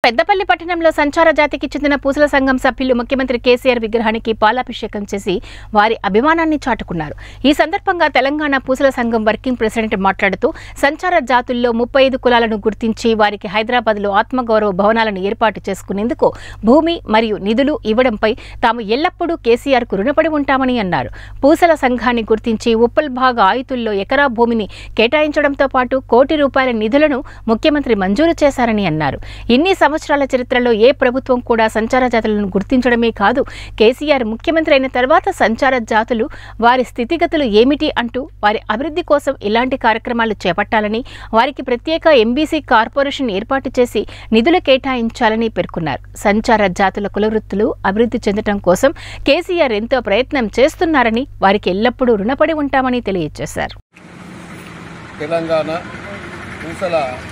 పెద్దపల్లి పట్టణంలో సంచార జాతికి చెందిన పూసల సంఘం సభ్యులు ముఖ్యమంత్రి కేసీఆర్ విగ్రహానికి పాలాభిషేకం చేసి వారి అభిమానాన్ని చాటుకున్నారు ఈ సందర్భంగా తెలంగాణ పూసల సంఘం వర్కింగ్ ప్రెసిడెంట్ మాట్లాడుతూ సంచార జాతుల్లో ముప్పై ఐదు కులాలను గుర్తించి వారికి హైదరాబాద్లో ఆత్మగౌరవ భవనాలను ఏర్పాటు చేసుకునేందుకు భూమి మరియు నిధులు ఇవ్వడంపై తాము ఎల్లప్పుడూ కేసీఆర్కు రుణపడి ఉంటామని అన్నారు పూసల సంఘాన్ని గుర్తించి ఉప్పల్ భాగ ఆయుతుల్లో ఎకరా భూమిని కేటాయించడంతో పాటు కోటి రూపాయల నిధులను ముఖ్యమంత్రి మంజూరు చేశారని అన్నారు ఇన్ని సంవత్సరాల చరిత్రలో ఏ ప్రభుత్వం కూడా సంచార జాతులను గుర్తించడమే కాదు కేసీఆర్ ముఖ్యమంత్రి అయిన తర్వాత సంచార జాతులు వారి స్థితిగతులు ఏమిటి అంటూ వారి అభివృద్ధి కోసం ఇలాంటి కార్యక్రమాలు చేపట్టాలని వారికి ప్రత్యేక ఎంబీసీ కార్పొరేషన్ ఏర్పాటు చేసి నిధులు కేటాయించాలని పేర్కొన్నారు సంచార జాతుల కులవృత్తులు అభివృద్ధి చెందడం కోసం కేసీఆర్ ఎంతో ప్రయత్నం చేస్తున్నారని వారికి ఎల్లప్పుడూ రుణపడి ఉంటామని తెలియజేశారు తెలంగాణ పూసల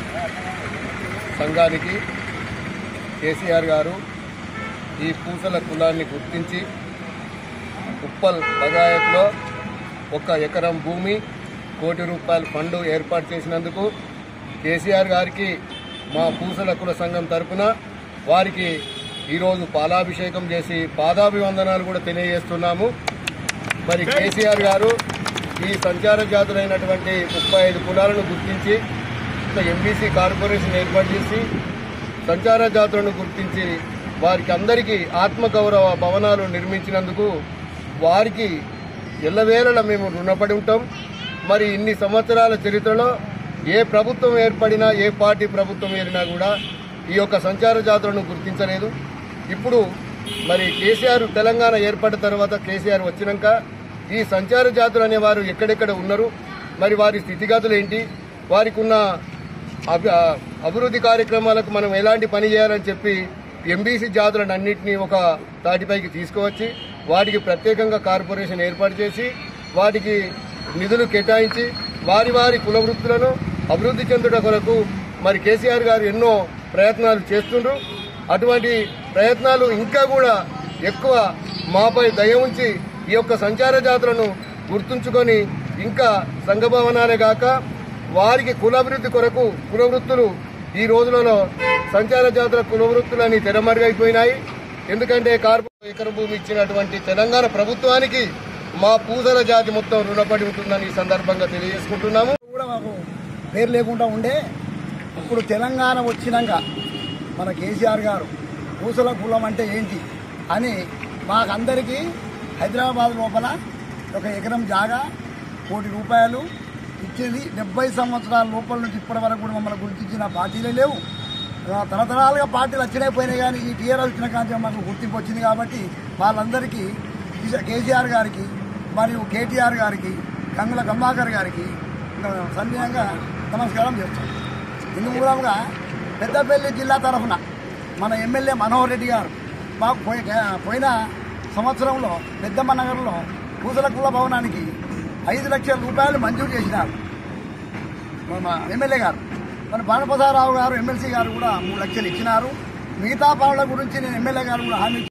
సంఘానికి కేసీఆర్ గారు ఈ పూసల కులాన్ని గుర్తించి ఉప్పల్ బగాయత్లో ఒక ఎకరం భూమి కోటి రూపాయల ఫండ్ ఏర్పాటు చేసినందుకు కేసీఆర్ గారికి మా పూసల కుల సంఘం తరపున వారికి ఈరోజు పాలాభిషేకం చేసి పాదాభివందనాలు కూడా తెలియజేస్తున్నాము మరి కేసీఆర్ గారు ఈ సంచార జాతులైనటువంటి ముప్పై ఐదు కులాలను గుర్తించి ఒక ఎంబీసీ కార్పొరేషన్ ఏర్పాటు చేసి సంచార జాతులను గుర్తించి వారికి అందరికీ ఆత్మగౌరవ భవనాలు నిర్మించినందుకు వారికి ఎల్లవేళలా మేము రుణపడి ఉంటాం మరి ఇన్ని సంవత్సరాల చరిత్రలో ఏ ప్రభుత్వం ఏర్పడినా ఏ పార్టీ ప్రభుత్వం ఏరినా కూడా ఈ యొక్క సంచార జాతులను గుర్తించలేదు ఇప్పుడు మరి కేసీఆర్ తెలంగాణ ఏర్పడిన తర్వాత కేసీఆర్ వచ్చినాక ఈ సంచార జాతులు అనేవారు ఎక్కడెక్కడ ఉన్నారు మరి వారి స్థితిగతులు ఏంటి వారికి ఉన్న అభి- ఆ, అభివృద్ధి కార్యక్రమాలకు మనం ఎలాంటి పని చేయాలని చెప్పి ఎంబీసీ జాతులను అన్నింటినీ ఒక తాటిపైకి తీసుకువచ్చి వాటికి ప్రత్యేకంగా కార్పొరేషన్ ఏర్పాటు చేసి వాటికి నిధులు కేటాయించి వారి వారి కుల వృత్తులను అభివృద్ధి చెందుట కొరకు మరి కేసీఆర్ గారు ఎన్నో ప్రయత్నాలు చేస్తుండ్రు అటువంటి ప్రయత్నాలు ఇంకా కూడా ఎక్కువ మాపై దయ ఉంచి ఈ యొక్క సంచార జాతులను గుర్తుంచుకొని ఇంకా సంఘభవనాలే గాక వారికి కులాభివృద్ధి కొరకు కులవృత్తులు ఈ రోజులలో సంచార జాతుల కులవృత్తులని తెరమరుగైపోయినాయి ఎందుకంటే కార్పొరేట్ ఎకర భూమి ఇచ్చినటువంటి తెలంగాణ ప్రభుత్వానికి మా పూసల జాతి మొత్తం రుణపడి ఉంటుందని ఈ సందర్భంగా తెలియజేసుకుంటున్నాము కూడా మాకు పేరు లేకుండా ఉండే ఇప్పుడు తెలంగాణ వచ్చినాక మన కేసీఆర్ గారు పూసల కులం అంటే ఏంటి అని మాకందరికీ హైదరాబాద్ లోపల ఒక ఎకరం జాగా కోటి రూపాయలు ఇచ్చేది డెబ్బై సంవత్సరాల లోపల నుంచి ఇప్పటి వరకు కూడా మమ్మల్ని గుర్తించిన పార్టీలే లేవు ఆ, తరతరాలుగా పార్టీలు వచ్చినాయి పోయినాయి కానీ ఈ టీఆర్ఎల్ వచ్చిన కాంచి మాకు గుర్తింపు వచ్చింది కాబట్టి వాళ్ళందరికీ కేసీఆర్ గారికి మరియు కేటీఆర్ గారికి గంగుల కమ్మాకర్ గారికి సన్నియంగా నమస్కారం చేస్తాం ఇందు మూలంగా పెద్దపల్లి జిల్లా తరఫున మన ఎమ్మెల్యే మనోహర్ రెడ్డి గారు మాకు పోయి పోయిన సంవత్సరంలో పెద్దమ్మ నగర్లో పూసల కుల భవనానికి ఐదు లక్షల రూపాయలు మంజూరు చేసినారు మన ఎమ్మెల్యే గారు మన బాణప్రసాదరావు గారు ఎమ్మెల్సీ గారు కూడా మూడు లక్షలు ఇచ్చినారు మిగతా పనుల గురించి నేను ఎమ్మెల్యే గారు కూడా హామీ